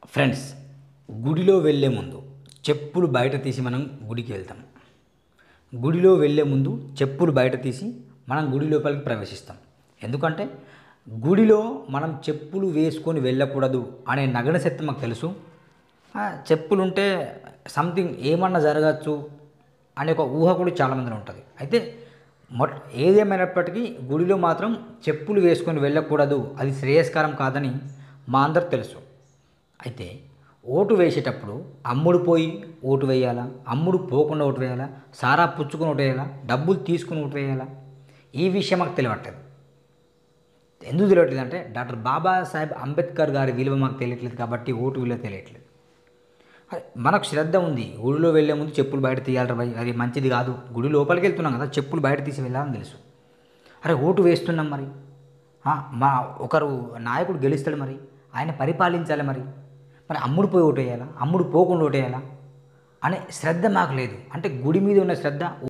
friends గుడిలో వెళ్ళే ముందు చెప్పులు బయట తీసి మనం గుడికి వెళ్తాం గుడిలో వెళ్ళే ముందు చెప్పులు బయట తీసి మనం గుడి లోపలికి ప్రవేశిస్తాం ఎందుకంటే గుడిలో మనం చెప్పులు వేసుకొని వెళ్ళకూడదు అనే నగన సత్యం మాకు తెలుసు ఆ, చెప్పులు ఉంటే సంథింగ్ ఏమన్నా జరగచ్చు అనే ఒక ఊహ కూడా చాలామందిలో ఉంటుంది అయితే మొట్ ఏదేమైనప్పటికీ గుడిలో మాత్రం చెప్పులు వేసుకొని వెళ్ళకూడదు అది శ్రేయస్కరం కాదని మా అందరికి తెలుసు అయితే ఓటు వేసేటప్పుడు అమ్ముడు పోయి ఓటు వేయాలా అమ్ముడు పోకుండా ఓటు వేయాలా సారా పుచ్చుకుని ఓటు వేయాలా డబ్బులు తీసుకుని ఓటు వేయాలా ఈ విషయం మాకు తెలియట్లేదు ఎందుకు తెలియట్లేదు అంటే డాక్టర్ బాబాసాహెబ్ అంబేద్కర్ గారి విలువ మాకు తెలియట్లేదు కాబట్టి ఓటు విలువ తెలియట్లేదు అదే, మనకు శ్రద్ధ ఉంది గుడిలో వెళ్ళే ముందు చెప్పులు బయట తీయాలి భయ్ అది మంచిది కాదు గుడి లోపలికి వెళ్తున్నాం కదా చెప్పులు బయట తీసి వెళ్ళాలని తెలుసు అరే ఓటు వేస్తున్నాం మరి ఆ, మా ఒకరు నాయకుడు గెలుస్తాడు మరి ఆయన పరిపాలించాలి మరి మరి అమ్ముడు పోయి ఓటు వేయాలా అమ్ముడు పోకుండా ఓటు వేయాలా అనే శ్రద్ధ మాకు లేదు అంటే గుడి మీద ఉన్న శ్రద్ధ